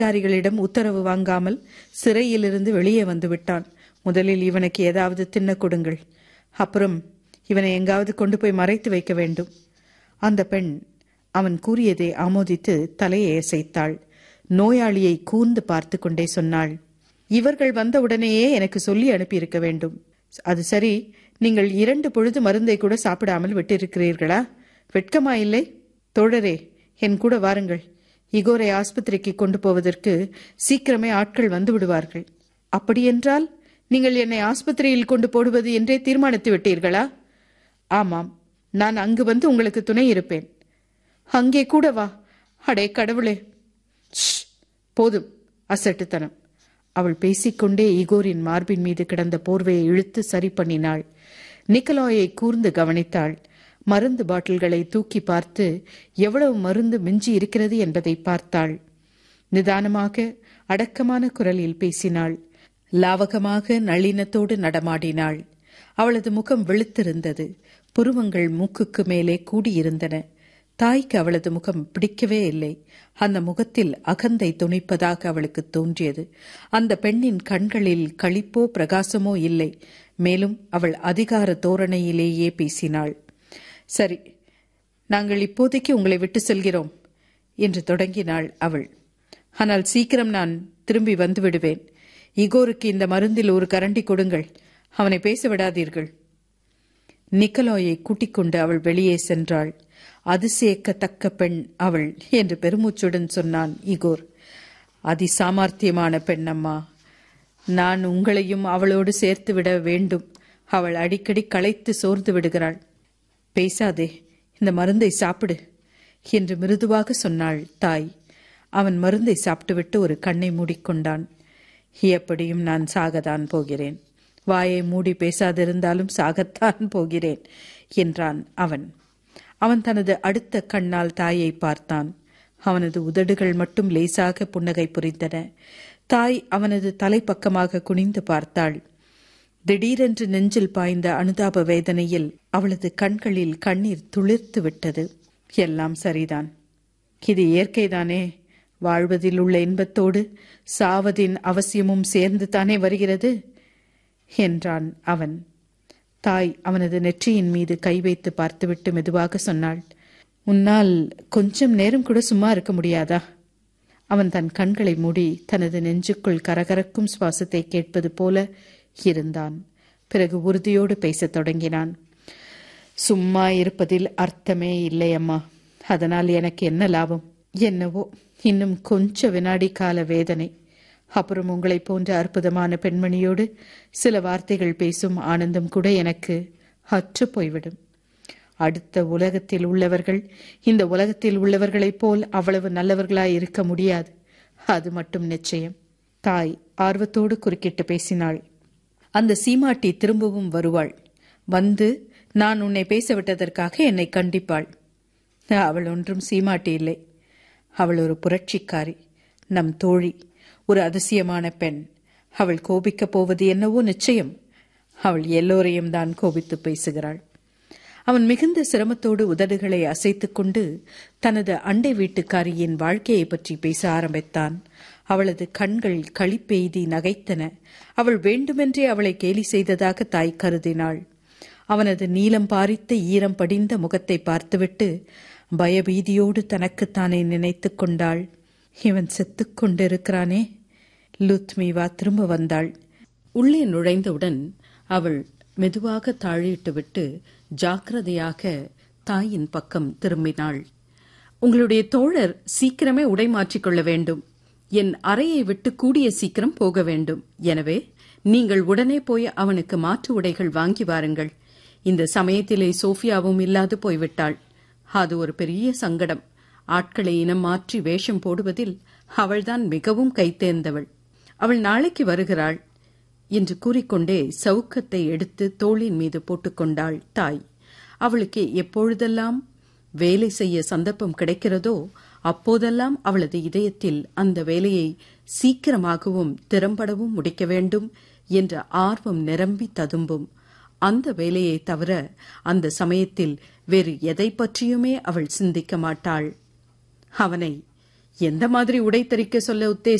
அதிகாரிகளிடம் உத்தரவு வாங்காமல் சிறையிலிருந்து வெளியே வந்து விட்டான் முதலில் இவனுக்கு ஏதாவது தின்ன கொடுங்கள் அப்புறம் இவனை எங்காவது கொண்டு போய் மறைத்து வைக்க வேண்டும் அந்த பெண் அவன் கூறியதை ஆமோதித்து தலையை அசைத்தாள் நோயாளியை கூர்ந்து பார்த்து கொண்டே சொன்னாள் இவர்கள் வந்தவுடனேயே எனக்கு சொல்லி அனுப்பியிருக்க வேண்டும் அது சரி நீங்கள் இரண்டு பொழுது மருந்தை கூட சாப்பிடாமல் விட்டிருக்கிறீர்களா வெட்கமா இல்லை தோழரே என் கூட வாருங்கள் இகோரை ஆஸ்பத்திரிக்கு கொண்டு போவதற்கு சீக்கிரமே ஆட்கள் வந்து விடுவார்கள் அப்படியென்றால் நீங்கள் என்னை ஆஸ்பத்திரியில் கொண்டு போடுவது என்றே தீர்மானித்து விட்டீர்களா ஆமாம் நான் அங்கு வந்து உங்களுக்கு துணை இருப்பேன் அங்கே கூட வா அடே கடவுளே ஷ், போதும் அசட்டுத்தனம் அவள் பேசிக்கொண்டே ஈகோரின் மார்பின் மீது கிடந்த போர்வையை இழுத்து சரி பண்ணினாள் நிக்கலாயை கூர்ந்து கவனித்தாள் மருந்து பாட்டில்களை தூக்கி பார்த்து எவ்வளவு மருந்து மிஞ்சி இருக்கிறது என்பதை பார்த்தாள் நிதானமாக அடக்கமான குரலில் பேசினாள் லாவகமாக நளினத்தோடு நடமாடினாள் அவளது முகம் வெளுத்திருந்தது புருவங்கள் மூக்குக்கு மேலே கூடியிருந்தன தாய்க்கு அவளது முகம் பிடிக்கவே இல்லை அந்த முகத்தில் அகந்தை துணிப்பதாக அவளுக்கு தோன்றியது அந்த பெண்ணின் கண்களில் களிப்போ பிரகாசமோ இல்லை மேலும் அவள் அதிகார தோரணையிலேயே பேசினாள் சரி நாங்கள் இப்போதைக்கு உங்களை விட்டு செல்கிறோம் என்று தொடங்கினாள் அவள் ஆனால் சீக்கிரம் நான் திரும்பி வந்து விடுவேன் இகோருக்கு இந்த மருந்தில் ஒரு கரண்டி கொடுங்கள் அவனை பேச விடாதீர்கள் நிக்கலாயை கூட்டிக் கொண்டு அவள் வெளியே சென்றாள் அதிசயக்கத்தக்க பெண் அவள் என்று பெருமூச்சுடன் சொன்னான் இகோர் அதிசாமர்த்தியமான பெண் அம்மா நான் உங்களையும் அவளோடு சேர்த்து விட வேண்டும் அவள் அடிக்கடி களைத்து சோர்ந்து விடுகிறாள் பேசாதே இந்த மருந்தை சாப்பிடு என்று மிருதுவாக சொன்னாள் தாய் அவன் மருந்தை சாப்பிட்டுவிட்டு ஒரு கண்ணை மூடிக்கொண்டான் எப்படியும் நான் சாகத்தான் போகிறேன் வாயை மூடி பேசாதிருந்தாலும் சாகத்தான் போகிறேன் என்றான் அவன் அவன் தனது அடுத்த கண்ணால் தாயை பார்த்தான் அவனது உதடுகள் மட்டும் லேசாக புன்னகை புரிந்தன தாய் அவனது தலைப்பக்கமாக குனிந்து பார்த்தாள் திடீரென்று நெஞ்சில் பாய்ந்த அனுதாப வேதனையில் அவளது கண்களில் கண்ணீர் துளிர்த்து விட்டது எல்லாம் சரிதான் இது இயற்கைதானே வாழ்வதில் உள்ள இன்பத்தோடு சாவதின் அவசியமும் சேர்ந்து தானே வருகிறது என்றான் அவன் தாய் அவனது நெற்றியின் மீது கை வைத்து பார்த்துவிட்டு மெதுவாக சொன்னாள் உன்னால் கொஞ்சம் நேரம் கூட சும்மா இருக்க முடியாதா அவன் தன் கண்களை மூடி தனது நெஞ்சுக்குள் கரகரக்கும் சுவாசத்தை கேட்பது போல இருந்தான் பிறகு உறுதியோடு பேசத் தொடங்கினான் சும்மா இருப்பதில் அர்த்தமே இல்லை அம்மா அதனால் எனக்கு என்ன லாபம் என்னவோ இன்னும் கொஞ்ச வினாடி கால வேதனை அப்புறம் உங்களைப் போன்ற அற்புதமான பெண்மணியோடு சில வார்த்தைகள் பேசும் ஆனந்தம் கூட எனக்கு அற்று போய்விடும் அடுத்த உலகத்தில் உள்ளவர்கள் இந்த உலகத்தில் உள்ளவர்களைப் போல் அவ்வளவு நல்லவர்களாய் இருக்க முடியாது அது மட்டும் நிச்சயம் தாய் ஆர்வத்தோடு குறுக்கிட்டு பேசினாள் அந்த சீமாட்டி திரும்பவும் வருவாள் வந்து நான் உன்னை பேச விட்டதற்காக என்னை கண்டிப்பாள் அவள் ஒன்றும் சீமாட்டி இல்லை அவள் ஒரு புரட்சிக்காரி நம் தோழி ஒரு அதிசயமான பெண் அவள் கோபிக்கப் போவது என்னவோ நிச்சயம் அவள் எல்லோரையும் தான் கோபித்து பேசுகிறாள் அவன் மிகுந்த சிரமத்தோடு உதடுகளை அசைத்துக் கொண்டு தனது அண்டை வீட்டுக்காரியின் வாழ்க்கையை பற்றி பேச ஆரம்பித்தான் அவளது கண்கள் களிப்பெய்தி நகைத்தன அவள் வேண்டுமென்றே அவளை கேலி செய்ததாக தாய் கருதினாள் அவனது நீலம் பாரித்த ஈரம் படிந்த முகத்தை பார்த்துவிட்டு பயபீதியோடு தனக்குத்தானே நினைத்துக் கொண்டாள் இவன் செத்துக் கொண்டிருக்கிறானே லுத்மிவா திரும்ப வந்தாள் உள்ளே நுழைந்தவுடன் அவள் மெதுவாக தாழிட்டுவிட்டு ஜாக்கிரதையாக தாயின் பக்கம் திரும்பினாள் உங்களுடைய தோழர் சீக்கிரமே உடை மாற்றிக்கொள்ள வேண்டும் என் அறையை விட்டு கூடிய சீக்கிரம் போக வேண்டும் எனவே நீங்கள் உடனே போய் அவனுக்கு மாற்று உடைகள் வாங்கி வாருங்கள் இந்த சமயத்திலே சோஃபியாவும் இல்லாது போய்விட்டாள் அது ஒரு பெரிய சங்கடம் ஆட்களை இனம் மாற்றி வேஷம் போடுவதில் அவள்தான் மிகவும் கைத்தேர்ந்தவள் அவள் நாளைக்கு வருகிறாள் என்று கூறிக்கொண்டே சவுக்கத்தை எடுத்து தோளின் மீது போட்டுக்கொண்டாள் தாய் அவளுக்கு எப்பொழுதெல்லாம் வேலை செய்ய சந்தர்ப்பம் கிடைக்கிறதோ அப்போதெல்லாம் அவளது இதயத்தில் அந்த வேலையை சீக்கிரமாகவும் திறம்படவும் முடிக்க வேண்டும் என்ற ஆர்வம் நிரம்பி ததும்பும் அந்த வேலையை தவிர அந்த சமயத்தில் வேறு எதை பற்றியுமே அவள் சிந்திக்க மாட்டாள் அவனை எந்த மாதிரி உடை தரிக்க சொல்ல உத்தேசி